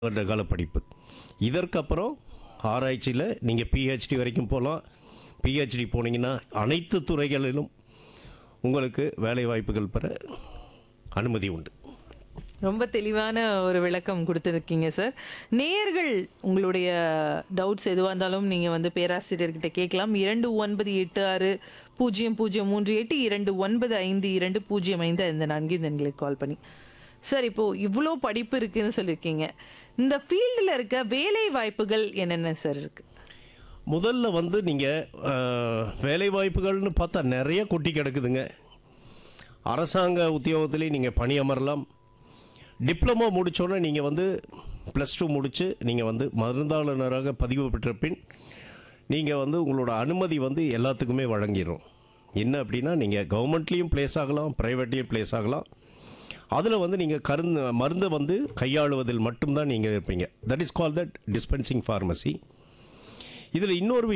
வருட கால படிப்பு இதற்கப்புறம் ஆராய்ச்சியில் நீங்கள் பிஹெச்டி வரைக்கும் போகலாம் பிஹெச்டி போனீங்கன்னா அனைத்து துறைகளிலும் உங்களுக்கு வேலை வாய்ப்புகள் பெற அனுமதி உண்டு ரொம்ப தெளிவான ஒரு விளக்கம் கொடுத்துருக்கீங்க சார் நேயர்கள் உங்களுடைய டவுட்ஸ் எதுவாக இருந்தாலும் நீங்கள் வந்து பேராசிரியர்கிட்ட கேட்கலாம் இரண்டு ஒன்பது எட்டு ஆறு பூஜ்ஜியம் பூஜ்ஜியம் மூன்று எட்டு இரண்டு ஒன்பது ஐந்து இரண்டு பூஜ்ஜியம் ஐந்து இந்த நான்கு இந்த எண்களுக்கு கால் பண்ணி சார் இப்போது இவ்வளோ படிப்பு இருக்குன்னு சொல்லியிருக்கீங்க இந்த ஃபீல்டில் இருக்க வேலை வாய்ப்புகள் என்னென்ன சார் இருக்குது முதல்ல வந்து நீங்கள் வேலை வாய்ப்புகள்னு பார்த்தா நிறைய கொட்டி கிடக்குதுங்க அரசாங்க உத்தியோகத்திலே நீங்கள் பணியமரலாம் டிப்ளமோ முடித்தோன்னே நீங்கள் வந்து ப்ளஸ் டூ முடித்து நீங்கள் வந்து மருந்தாளுநராக பதிவு பெற்ற பின் நீங்கள் வந்து உங்களோட அனுமதி வந்து எல்லாத்துக்குமே வழங்கிடும் என்ன அப்படின்னா நீங்கள் கவர்மெண்ட்லேயும் ப்ளேஸ் ஆகலாம் ப்ரைவேட்லேயும் ப்ளேஸ் ஆகலாம் அதில் வந்து நீங்கள் கருந்து மருந்தை வந்து கையாளுவதில் மட்டும்தான் நீங்கள் இருப்பீங்க that is call that dispensing pharmacy இதில் இன்னொரு